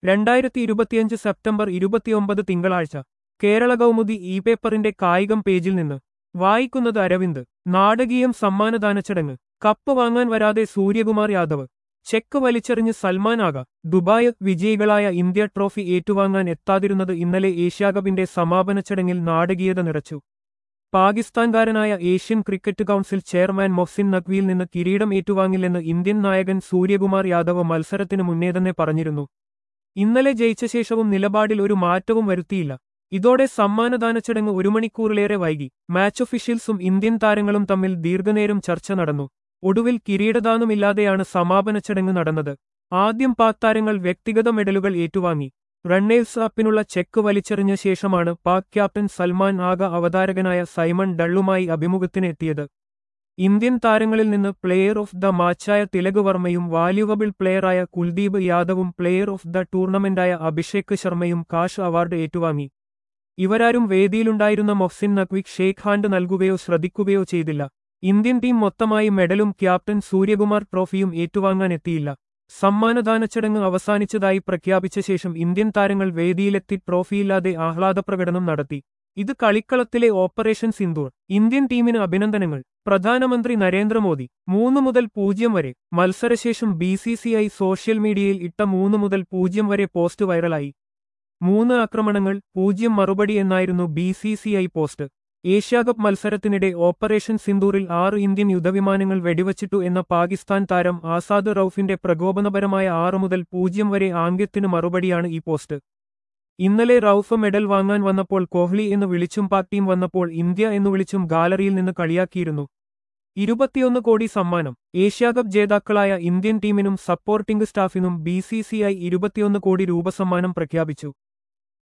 രണ്ടായിരത്തി ഇരുപത്തിയഞ്ച് സെപ്റ്റംബർ ഇരുപത്തിയൊമ്പത് തിങ്കളാഴ്ച കേരള കൗമുദി ഇ പേപ്പറിന്റെ കായികം പേജിൽ നിന്ന് വായിക്കുന്നത് അരവിന്ദ് നാടകീയം സമ്മാനദാന ചടങ്ങ് കപ്പ് വാങ്ങാൻ വരാതെ സൂര്യകുമാർ യാദവ് ചെക്ക് വലിച്ചെറിഞ്ഞ് സൽമാൻ ആഗ ദുബായ് വിജയികളായ ഇന്ത്യ ട്രോഫി ഏറ്റുവാങ്ങാൻ എത്താതിരുന്നത് ഇന്നലെ ഏഷ്യാകപ്പിന്റെ സമാപന ചടങ്ങിൽ നാടകീയത നിറച്ചു പാകിസ്ഥാൻകാരനായ Asian cricket council chairman Mohsin നഖ്വിയിൽ നിന്ന് കിരീടം ഏറ്റുവാങ്ങില്ലെന്ന് ഇന്ത്യൻ നായകൻ സൂര്യകുമാർ യാദവ് മത്സരത്തിനു മുന്നേ തന്നെ പറഞ്ഞിരുന്നു ഇന്നലെ ജയിച്ച ശേഷവും നിലപാടിൽ ഒരു മാറ്റവും വരുത്തിയില്ല ഇതോടെ സമ്മാനദാന ചടങ്ങ് ഒരു മണിക്കൂറിലേറെ വൈകി മാച്ച് ഒഫീഷ്യൽസും ഇന്ത്യൻ താരങ്ങളും തമ്മിൽ ദീർഘനേരം ചർച്ച നടന്നു ഒടുവിൽ കിരീടദാനമില്ലാതെയാണ് സമാപന ചടങ്ങ് നടന്നത് ആദ്യം പാക് താരങ്ങൾ വ്യക്തിഗത മെഡലുകൾ ഏറ്റുവാങ്ങി റണ്ണേഴ്സ് അപ്പിനുള്ള ചെക്ക് വലിച്ചെറിഞ്ഞ ശേഷമാണ് പാക് ക്യാപ്റ്റൻ സൽമാൻ ആഗ അവതാരകനായ സൈമൺ ഡള്ളുമായി അഭിമുഖത്തിന് എത്തിയത് ഇന്ത്യൻ താരങ്ങളിൽ നിന്ന് പ്ലെയർ ഓഫ് ദ മാച്ചായ തിലക് വർമ്മയും വാല്യുവബിൾ പ്ലെയറായ കുൽദീപ് യാദവും പ്ലെയർ ഓഫ് ദ ടൂർണമെന്റായ അഭിഷേക് ശർമ്മയും കാഷ് അവാർഡ് ഏറ്റുവാങ്ങി ഇവരാരും വേദിയിലുണ്ടായിരുന്ന മൊഹ്സിൻ നഖ്വി ഷേഖ് ഹാൻഡ് നൽകുകയോ ശ്രദ്ധിക്കുകയോ ചെയ്തില്ല ഇന്ത്യൻ ടീം മൊത്തമായി മെഡലും ക്യാപ്റ്റൻ സൂര്യകുമാർ ട്രോഫിയും ഏറ്റുവാങ്ങാൻ എത്തിയില്ല സമ്മാനദാന ചടങ്ങ് അവസാനിച്ചതായി പ്രഖ്യാപിച്ച ശേഷം ഇന്ത്യൻ താരങ്ങൾ വേദിയിലെത്തി ട്രോഫിയില്ലാതെ ആഹ്ലാദപ്രകടനം നടത്തി ഇത് കളിക്കളത്തിലെ ഓപ്പറേഷൻ സിന്ദൂർ ഇന്ത്യൻ ടീമിന് അഭിനന്ദനങ്ങൾ പ്രധാനമന്ത്രി നരേന്ദ്രമോദി മൂന്ന് മുതൽ പൂജ്യം വരെ മത്സരശേഷം B C C I social മീഡിയയിൽ ഇട്ട മൂന്ന് മുതൽ പൂജ്യം വരെ പോസ്റ്റ് വൈറലായി മൂന്ന് ആക്രമണങ്ങൾ പൂജ്യം മറുപടി എന്നായിരുന്നു B C C I post Asia Cup മത്സരത്തിനിടെ ഓപ്പറേഷൻ സിന്ദൂറിൽ ആറ് ഇന്ത്യൻ യുദ്ധവിമാനങ്ങൾ വെടിവച്ചിട്ടു എന്ന പാകിസ്ഥാൻ താരം ആസാദ് റൌഫിന്റെ പ്രകോപനപരമായ ആറ് മുതൽ പൂജ്യം വരെ ആംഗ്യത്തിനു മറുപടിയാണ് ഈ പോസ്റ്റ് ഇന്നലെ റൌഫ് മെഡൽ വാങ്ങാൻ വന്നപ്പോൾ കോഹ്ലി എന്ന് വിളിച്ചും പാക് ടീം വന്നപ്പോൾ ഇന്ത്യ എന്ന് വിളിച്ചും ഗാലറിയിൽ നിന്ന് കളിയാക്കിയിരുന്നു ഇരുപത്തിയൊന്ന് കോടി സമ്മാനം ഏഷ്യാകപ്പ് ജേതാക്കളായ ഇന്ത്യൻ ടീമിനും സപ്പോർട്ടിംഗ് സ്റ്റാഫിനും ബി സി സി ഐ ഇരുപത്തിയൊന്ന് കോടി രൂപ സമ്മാനം പ്രഖ്യാപിച്ചു